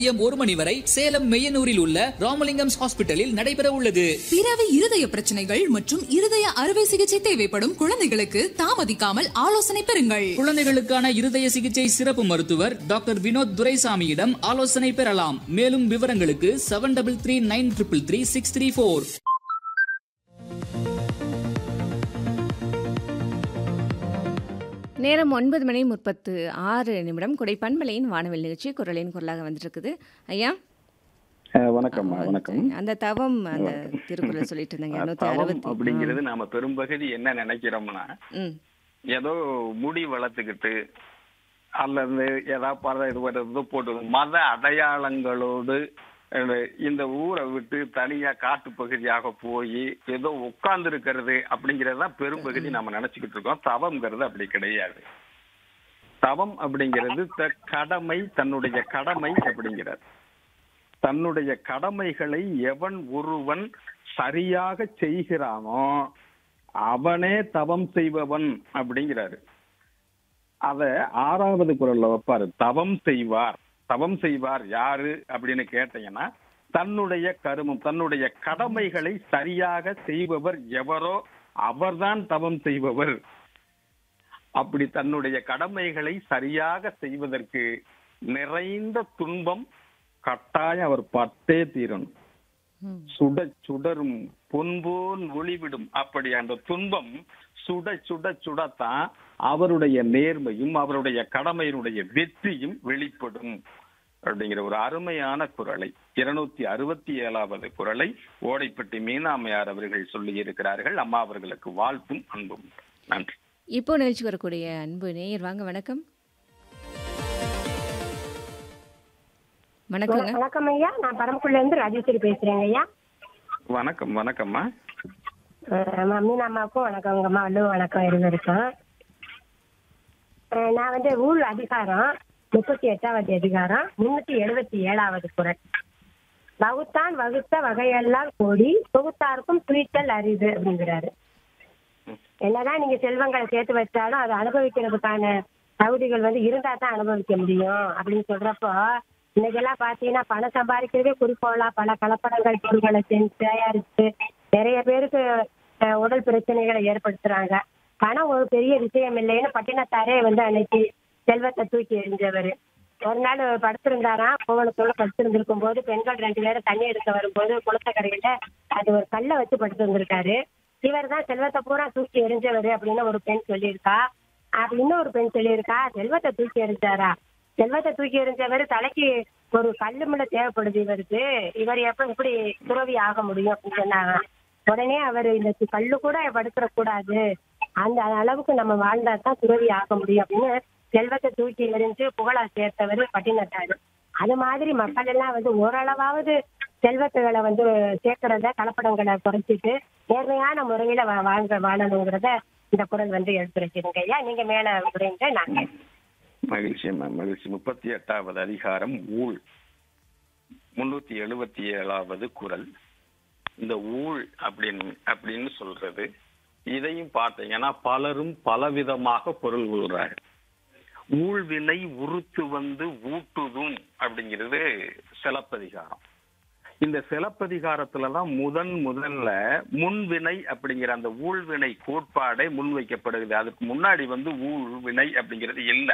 மதியம் ஒரு மணி வரை சேலம் மெய்யனூரில் உள்ள ராமலிங்கம்ஸ் ஹாஸ்பிட்டலில் நடைபெற உள்ளது பிறவி இருதய பிரச்சனைகள் மற்றும் இருதய அறுவை சிகிச்சை தேவைப்படும் குழந்தைகளுக்கு தாமதிக்காமல் ஆலோசனை பெறுங்கள் குழந்தைகளுக்கான இருதய சிகிச்சை சிறப்பு மருத்துவர் டாக்டர் வினோத் துரைசாமியிடம் ஆலோசனை பெறலாம் மேலும் விவரங்களுக்கு seven double three nine triple three six three four நேரம் ஒன்பது மணி முப்பத்து ஆறு நிமிடம் குடை பண்பலையின் வானவில் நிகழ்ச்சி குரலின் குரலாக வந்துட்டு இருக்குது ஐயா அஹ் வணக்கம்மா வணக்கம் அந்த தவம் அந்த திருக்குறள் சொல்லிட்டு இருந்தாங்க இருநூத்தி தவம் அறுபத்தி அப்படிங்கிறது நாம பெரும்பகுதி என்ன நினைக்கிறோம்னா ம் ஏதோ முடி வளர்த்துக்கிட்டு அல்லது ஏதாவது பல இது வர்றது போட்டு மத அடையாளங்களோடு அஹ், இந்த ஊரை விட்டு தனியா காட்டு பகுதியாக போய் ஏதோ உட்கார்ந்து இருக்கிறது அப்படிங்கறது தான் பெரும்பகுதி நாம நினைச்சுக்கிட்டு இருக்கோம் தவம்ங்கிறது அப்படி கிடையாது தவம் அப்படிங்கிறது த- கடமை தன்னுடைய கடமை அப்படிங்கிறது தன்னுடைய கடமைகளை எவன் ஒருவன் சரியாக செய்கிறானோ அவனே தவம் செய்பவன் அப்படிங்கிறாரு அத ஆறாவது குரல்ல வைப்பாரு தவம் செய்வார் தவம் செய்வார் யாரு அப்படின்னு கேட்டீங்கன்னா தன்னுடைய கருமம் தன்னுடைய கடமைகளை சரியாக செய்பவர் எவரோ அவர்தான் தவம் செய்பவர் அப்படி தன்னுடைய கடமைகளை சரியாக செய்வதற்கு நிறைந்த துன்பம் கட்டாயம் அவர் பட்டே தீரணும் சுட சுடரும் பொன்போல் ஒளிவிடும் அப்படி அந்த துன்பம் சுட சுட சுடத்தான் அவருடைய நேர்மையும் அவருடைய கடமையினுடைய வெற்றியும் வெளிப்படும் அப்படிங்கிற ஒரு அருமையான குரலை இருநூத்தி அறுபத்தி ஏழாவது குரலை ஓடைப்பட்டி மீனாமையார் அவர்கள் சொல்லி இருக்கிறார்கள் அம்மா அவர்களுக்கு வாழ்த்தும் அன்பும் நன்றி இப்போ நிகழ்ச்சி வரக்கூடிய அன்பு நேயர் வாங்க வணக்கம் வணக்கங்க வணக்கம் ஐயா நான் பரமக்குள்ள இருந்து ராஜேஸ்வரி பேசுறேங்க ஐயா வணக்கம் வணக்கம்மா அஹ் மீனா அம்மாவுக்கும் வணக்கங்கம்மா வள்ளுவ வணக்கம் இருந்திருக்கும் அஹ் நான் வந்து ஊழ் அதிகாரம் முப்பத்தி எட்டாவது அதிகாரம் முன்னூத்தி எழுபத்தி ஏழாவது குரல் வகுத்தான் வகுத்த வகையெல்லாம் கோடி தொகுத்தாருக்கும் துணித்தல் அரிது அப்படிங்கிறாரு என்னதான் நீங்க செல்வங்களை சேர்த்து வச்சாலும் அதை அனுபவிக்கிறதுக்கான தகுதிகள் வந்து இருந்தா தான் அனுபவிக்க முடியும் அப்படின்னு சொல்றப்போ இன்னைக்கெல்லாம் பாத்தீங்கன்னா பணம் சம்பாதிக்கிறதே குறிக்கோளா பல கலப்படங்கள் பொருட்களை செஞ்சு தயாரிச்சு நிறைய பேருக்கு அஹ், உடல் பிரச்சனைகளை ஏற்படுத்துறாங்க பணம் ஒரு பெரிய விஷயம் இல்லைன்னு பட்டினத்தாரே வந்து அன்னைக்கு செல்வத்தை தூக்கி எறிஞ்சவர் ஒரு நாள் படுத்திருந்தாராம் கோவணத்தோட படுத்திருந்திருக்கும் போது பெண்கள் ரெண்டு பேரும் தண்ணி எடுக்க வரும்போது குளத்தக்கரையில அது ஒரு கல்லை வச்சு படுத்திருந்திருக்காரு இவர் தான் செல்வத்தை பூரா தூக்கி எறிஞ்சவர் அப்படின்னு ஒரு பெண் சொல்லியிருக்கா அப்படி இன்னொரு பெண் சொல்லியிருக்கா செல்வத்தை தூக்கி எறிஞ்சாரா செல்வத்தை தூக்கி எறிஞ்சவர் தலைக்கு ஒரு கல்லு முள்ள தேவைப்படுது இவருக்கு இவர் எப்ப இப்படி துறவி ஆக முடியும் அப்படின்னு சொன்னாங்க உடனே அவர் இந்த கல்லு கூட படுத்துற கூடாது அந்த அளவுக்கு நம்ம வாழ்ந்தா தான் துறவி ஆக முடியும் அப்படின்னு செல்வத்தை தூக்கி எறிஞ்சு புகழா சேர்த்தவர் பட்டினத்தாரு அது மாதிரி மக்கள் எல்லாம் வந்து ஓரளவாவது செல்வத்துகளை வந்து சேர்க்கறத கலப்படங்களை குறைச்சிட்டு நேர்மையான முறையில வா- வாழ்க வாழணுங்கிறத இந்த குரல் வந்து எடுத்துரைச்சிருங்க ஐயா நீங்க மேல விடுங்க நாங்க மகிழ்ச்சி மேம் மகிழ்ச்சி முப்பத்தி எட்டாவது அதிகாரம் ஊழ் முன்னூத்தி எழுபத்தி ஏழாவது குரல் இந்த ஊழ் அப்படின்னு அப்படின்னு சொல்றது இதையும் பார்த்தீங்கன்னா பலரும் பலவிதமாக பொருள் கொள்றாரு ஊழ்வினை உறுத்து வந்து ஊட்டுதும் அப்படிங்கிறது சிலப்பதிகாரம் இந்த சிலப்பதிகாரத்துலதான் முதன் முதல்ல முன்வினை அப்படிங்கிற அந்த ஊழ்வினை கோட்பாடே முன்வைக்கப்படுகிறது அதுக்கு முன்னாடி வந்து ஊழ்வினை அப்படிங்கிறது இல்லை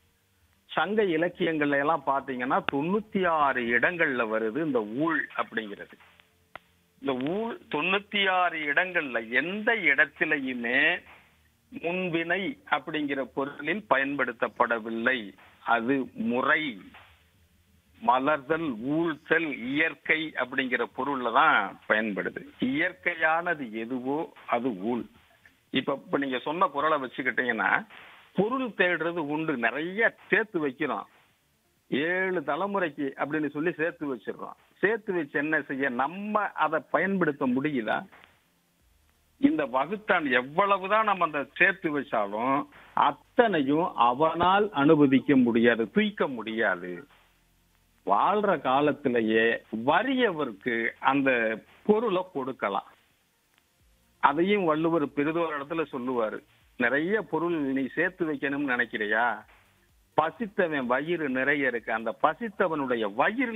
சங்க இலக்கியங்கள்ல எல்லாம் பாத்தீங்கன்னா தொண்ணூத்தி ஆறு இடங்கள்ல வருது இந்த ஊழ் அப்படிங்கிறது இந்த ஊழ் தொண்ணூத்தி ஆறு இடங்கள்ல எந்த இடத்திலையுமே முன்வினை அப்படிங்கிற பொருளில் பயன்படுத்தப்படவில்லை அது முறை மலர்தல் ஊழ்த்தல் இயற்கை அப்படிங்கிற பொருள்ல தான் பயன்படுது இயற்கையானது எதுவோ அது ஊழ் இப்ப இப்ப நீங்க சொன்ன குரலை வச்சுக்கிட்டீங்கன்னா பொருள் தேடுறது உண்டு நிறைய சேர்த்து வைக்கிறோம் ஏழு தலைமுறைக்கு அப்படின்னு சொல்லி சேர்த்து வச்சிடுறோம் சேர்த்து வச்சு என்ன செய்ய நம்ம அதை பயன்படுத்த முடியுதா இந்த வகுத்தான் எவ்வளவுதான் நம்ம அந்த சேர்த்து வச்சாலும் அத்தனையும் அவனால் அனுபவிக்க முடியாது தூக்க முடியாது வாழ்ற காலத்திலேயே வறியவருக்கு அந்த பொருளை கொடுக்கலாம் அதையும் வள்ளுவர் பெரிதோர் இடத்துல சொல்லுவாரு நிறைய பொருள் நீ சேர்த்து வைக்கணும்னு நினைக்கிறியா பசித்தவன் வயிறு நிறைய இருக்கு அந்த பசித்தவனுடைய வயிறு